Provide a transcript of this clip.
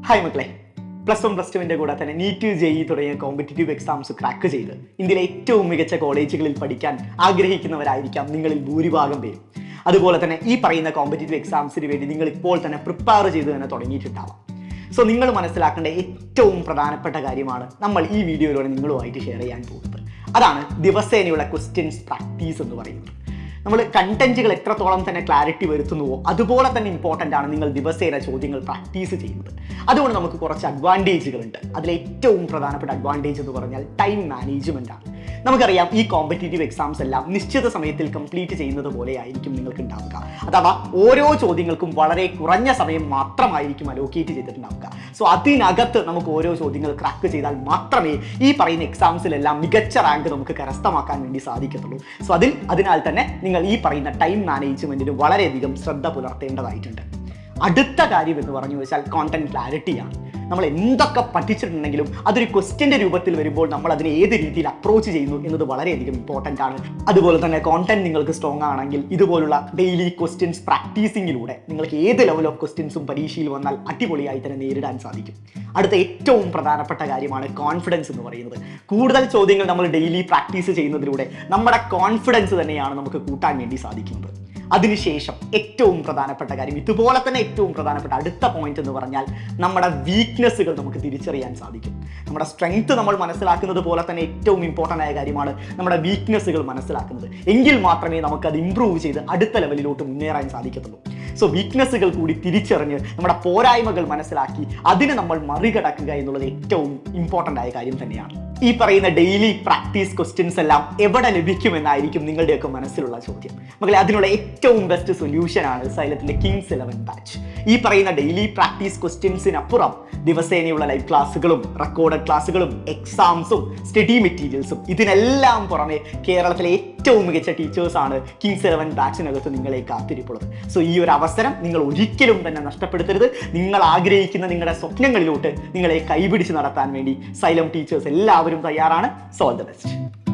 hi മക്കളെ plus one plus ടുവിൻ്റെ കൂടെ തന്നെ നീറ്റ് ജെഇ തുടങ്ങിയ കോമ്പറ്റേറ്റീവ് എക്സാംസ് ക്രാക്ക് ചെയ്ത് ഇന്ത്യയിലെ ഏറ്റവും മികച്ച കോളേജുകളിൽ പഠിക്കാൻ ആഗ്രഹിക്കുന്നവരായിരിക്കാം നിങ്ങളിൽ ഭൂരിഭാഗം പേരും അതുപോലെ തന്നെ ഈ പറയുന്ന കോമ്പറ്റേറ്റീവ് എക്സാംസിന് വേണ്ടി നിങ്ങൾ ഇപ്പോൾ തന്നെ പ്രിപ്പയർ ചെയ്ത് തന്നെ തുടങ്ങിയിട്ടുണ്ടാവാം സോ നിങ്ങൾ മനസ്സിലാക്കേണ്ട ഏറ്റവും പ്രധാനപ്പെട്ട കാര്യമാണ് നമ്മൾ ഈ വീഡിയോയിലൂടെ നിങ്ങളുമായിട്ട് ഷെയർ ചെയ്യാൻ പോകുന്നത് അതാണ് ദിവസേനയുള്ള ക്വസ്റ്റ്യൻസ് പ്രാക്ടീസ് എന്ന് പറയുന്നത് നമ്മൾ കണ്ടന്റുകൾ എത്രത്തോളം തന്നെ ക്ലാരിറ്റി വരുത്തുന്നുവോ അതുപോലെ തന്നെ ഇമ്പോർട്ടൻ്റ് ആണ് നിങ്ങൾ ദിവസേന ചോദ്യങ്ങൾ പ്രാക്ടീസ് ചെയ്യുന്നത് അതുകൊണ്ട് നമുക്ക് കുറച്ച് അഡ്വാൻറ്റേജുകളുണ്ട് അതിൽ ഏറ്റവും പ്രധാനപ്പെട്ട അഡ്വാൻറ്റേജ് എന്ന് പറഞ്ഞാൽ ടൈം മാനേജ്മെൻ്റ് ആണ് നമുക്കറിയാം ഈ കോമ്പറ്റേറ്റീവ് എക്സാംസ് എല്ലാം നിശ്ചിത സമയത്തിൽ കംപ്ലീറ്റ് ചെയ്യുന്നത് പോലെ ആയിരിക്കും നിങ്ങൾക്ക് ഉണ്ടാവുക അഥവാ ഓരോ ചോദ്യങ്ങൾക്കും വളരെ കുറഞ്ഞ സമയം മാത്രമായിരിക്കും അലോക്കേറ്റ് ചെയ്തിട്ടുണ്ടാവുക സോ അതിനകത്ത് നമുക്ക് ഓരോ ചോദ്യങ്ങൾ ക്രാക്ക് ചെയ്താൽ മാത്രമേ ഈ പറയുന്ന എക്സാംസിലെല്ലാം മികച്ച റാങ്ക് നമുക്ക് കരസ്ഥമാക്കാൻ വേണ്ടി സാധിക്കത്തുള്ളൂ സോ അതിൽ അതിനാൽ തന്നെ നിങ്ങൾ ഈ പറയുന്ന ടൈം മാനേജ്മെന്റിന് വളരെയധികം ശ്രദ്ധ പുലർത്തേണ്ടതായിട്ടുണ്ട് അടുത്ത കാര്യം എന്ന് പറഞ്ഞു വെച്ചാൽ കോണ്ടന്റ് ക്ലാരിറ്റിയാണ് നമ്മൾ എന്തൊക്കെ പഠിച്ചിട്ടുണ്ടെങ്കിലും അതൊരു ക്വസ്റ്റ്യൻ്റെ രൂപത്തിൽ വരുമ്പോൾ നമ്മൾ അതിനെ ഏത് രീതിയിൽ അപ്രോച്ച് ചെയ്യുന്നു എന്നത് വളരെയധികം ഇമ്പോർട്ടൻ്റ് ആണ് അതുപോലെ തന്നെ കോണ്ടന്റ് നിങ്ങൾക്ക് സ്ട്രോങ് ആണെങ്കിൽ ഇതുപോലുള്ള ഡെയിലി ക്വസ്റ്റ്യൻസ് പ്രാക്ടീസിങ്ങിലൂടെ നിങ്ങൾക്ക് ഏത് ലെവൽ ഓഫ് ക്വസ്റ്റ്യൻസും പരീക്ഷയിൽ വന്നാൽ അടിപൊളിയായി തന്നെ നേരിടാൻ സാധിക്കും അടുത്ത ഏറ്റവും പ്രധാനപ്പെട്ട കാര്യമാണ് കോൺഫിഡൻസ് എന്ന് പറയുന്നത് കൂടുതൽ ചോദ്യങ്ങൾ നമ്മൾ ഡെയിലി പ്രാക്ടീസ് ചെയ്യുന്നതിലൂടെ നമ്മുടെ കോൺഫിഡൻസ് തന്നെയാണ് നമുക്ക് കൂട്ടാൻ വേണ്ടി സാധിക്കുന്നത് അതിനുശേഷം ഏറ്റവും പ്രധാനപ്പെട്ട കാര്യം ഇതുപോലെ തന്നെ ഏറ്റവും പ്രധാനപ്പെട്ട അടുത്ത പോയിന്റ് എന്ന് പറഞ്ഞാൽ നമ്മുടെ വീക്ക്നെസ്സുകൾ നമുക്ക് തിരിച്ചറിയാൻ സാധിക്കും നമ്മുടെ സ്ട്രെങ്ത് നമ്മൾ മനസ്സിലാക്കുന്നത് പോലെ തന്നെ ഏറ്റവും ഇമ്പോർട്ടൻ്റ് ആയ കാര്യമാണ് നമ്മുടെ വീക്ക്നെസ്സുകൾ മനസ്സിലാക്കുന്നത് എങ്കിൽ മാത്രമേ നമുക്കത് ഇമ്പ്രൂവ് ചെയ്ത് അടുത്ത ലെവലിലോട്ട് മുന്നേറാൻ സാധിക്കത്തുള്ളൂ സോ വീക്ക്നെസ്സുകൾ കൂടി തിരിച്ചറിഞ്ഞ് നമ്മുടെ പോരായ്മകൾ മനസ്സിലാക്കി അതിനെ നമ്മൾ മറികടക്കുക എന്നുള്ളത് ഏറ്റവും ഇമ്പോർട്ടൻ്റ് ആയ കാര്യം തന്നെയാണ് ഈ പറയുന്ന ഡെയിലി പ്രാക്ടീസ് ക്വസ്റ്റ്യൻസ് എല്ലാം എവിടെ ലഭിക്കുമെന്നായിരിക്കും നിങ്ങളുടെയൊക്കെ മനസ്സിലുള്ള ചോദ്യം മകളെ അതിനുള്ള ഏറ്റവും ബെസ്റ്റ് സൊല്യൂഷൻ ആണ് സൈലത്തിന്റെ കിങ്സ് ഇലവൻ ബാച്ച് ഈ പറയുന്ന ഡെയിലി പ്രാക്ടീസ് ക്വസ്റ്റ്യൻസിനപ്പുറം ദിവസേനയുള്ള ലൈവ് ക്ലാസ്സുകളും റെക്കോർഡഡ് ക്ലാസ്സുകളും എക്സാംസും സ്റ്റഡി മെറ്റീരിയൽസും ഇതിനെല്ലാം പുറമെ കേരളത്തിലെ ഏറ്റവും മികച്ച ടീച്ചേഴ്സാണ് കിങ്സ് ഇലവൻ ബാച്ചിനകത്ത് നിങ്ങളെ കാത്തിരിപ്പുള്ളത് സോ ഈ ഒരു അവസരം നിങ്ങൾ ഒരിക്കലും തന്നെ നഷ്ടപ്പെടുത്തരുത് നിങ്ങൾ ആഗ്രഹിക്കുന്ന നിങ്ങളുടെ സ്വപ്നങ്ങളിലോട്ട് നിങ്ങളെ കൈപിടിച്ച് നടത്താൻ വേണ്ടി സൈലം ടീച്ചേഴ്സ് എല്ലാവരും തയ്യാറാണ് സോ ഓൾ ദ ബെസ്റ്റ്